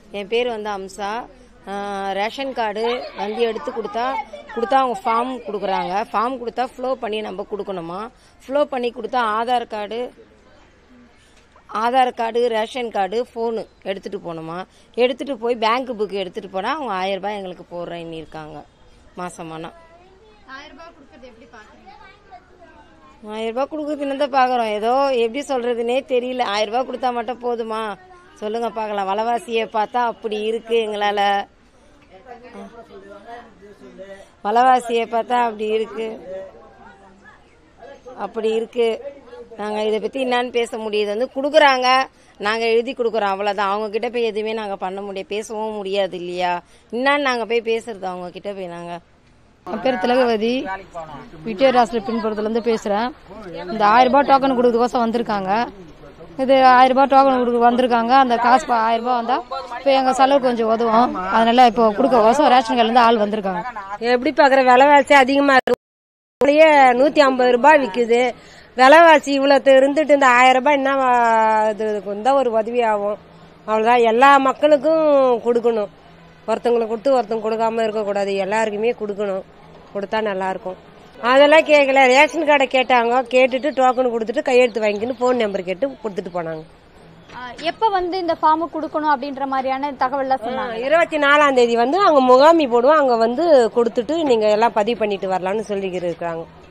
என் பேர் வந்து அம்சா ஆஹ் ரேஷன் கார்டு வந்து எடுத்து கொடுத்தா கொடுத்தா அவங்க ஃபார்ம் கொடுக்குறாங்க ஃபார்ம் கொடுத்தா ஃப்ளோ பண்ணி நம்ம கொடுக்கணுமா ஃப்ளோ பண்ணி கொடுத்தா Aadhaar card Aadhaar card ration card phone எடுத்துட்டு போகணுமா எடுத்துட்டு போய் பேங்க் புக் எடுத்துட்டு போனா அவங்க ஆயிரம் ரூபாய் எங்களுக்கு போடுறேன்னு இருக்காங்க மாசமானா ஆயிரம் ரூபாய் கொடுக்கறது எப்படி பாக்குறீங்க ஆயிரம் ரூபாய் கொடுக்குறதுன்னு தான் பாக்குறோம் ஏதோ எப்படி சொல்றதுனே தெரியல ஆயிரம் ரூபாய் கொடுத்தா மட்டும் போதுமா சொல்லுங்க பார்க்கலாம் வலவாசியை பார்த்தா அப்படி இருக்கு எங்களால வலவாசியை பார்த்தா அப்படி இருக்கு அப்படி இருக்கு நாங்க இதை பத்தி என்னன்னு பேச முடியுது வந்து குடுக்குறாங்க நாங்க எழுதி கொடுக்குறோம் அவ்வளவுதான் அவங்க கிட்ட போய் எதுவுமே நாங்க பண்ண முடியாது பேசவும் முடியாது இல்லையா என்னன்னு நாங்க போய் பேசுறது அவங்க கிட்ட போய் நாங்க என் பேர் திலகவதி விக்டோரியா ஹாஸ்டல் பின்புறத்துலேருந்து பேசுகிறேன் இந்த ஆயிரம் ரூபாய் டோக்கன் கொடுக்கறதுக்கோசம் வந்திருக்காங்க இது ஆயிரம் ரூபாய் டோக்கன் கொடுக்க வந்திருக்காங்க அந்த காசு பா- ஆயிரம் ரூபாய் வந்தால் இப்போ எங்கள் செலவு கொஞ்சம் உதவும் அதனால இப்போ கொடுக்கறதுக்கோசம் ரேஷன் கடையிலேருந்து ஆள் வந்திருக்காங்க எப்படி பாக்குற விலைவாசி அதிகமா இருக்கு இதுலயே நூத்தி ஐம்பது ரூபாய் விக்குது விலைவாசி இவ்வளவு இருந்துட்டு இந்த ஆயிரம் ரூபாய் என்ன வா- இது வந்தா ஒரு உதவி ஆகும் அவ்வளவுதான் எல்லா மக்களுக்கும் கொடுக்கணும் ஒருத்தங்களுக்கு கொடுத்து ஒருத்தங்க கொடுக்காம இருக்கக்கூடாது எல்லாருக்குமே கொடுக்கணும் கொடுத்தா நல்லா இருக்கும் அதெல்லாம் கேட்கல ரேஷன் கார்டை கேட்டாங்க கேட்டுட்டு டோக்கன் கொடுத்துட்டு கையெழுத்து வாங்கிக்கின்னு ஃபோன் நம்பர் கேட்டு கொடுத்துட்டு போனாங்க எப்ப வந்து இந்த ஃபார்ம் கொடுக்கணும் அப்படின்ற மாதிரியான தகவல்லாம் சொன்னாங்க இருபத்தி நாலாம் தேதி வந்து அங்க முகாமி போடுவோம் அங்க வந்து கொடுத்துட்டு நீங்க எல்லாம் பதிவு பண்ணிட்டு வரலாம்னு சொல்லி இருக்காங்க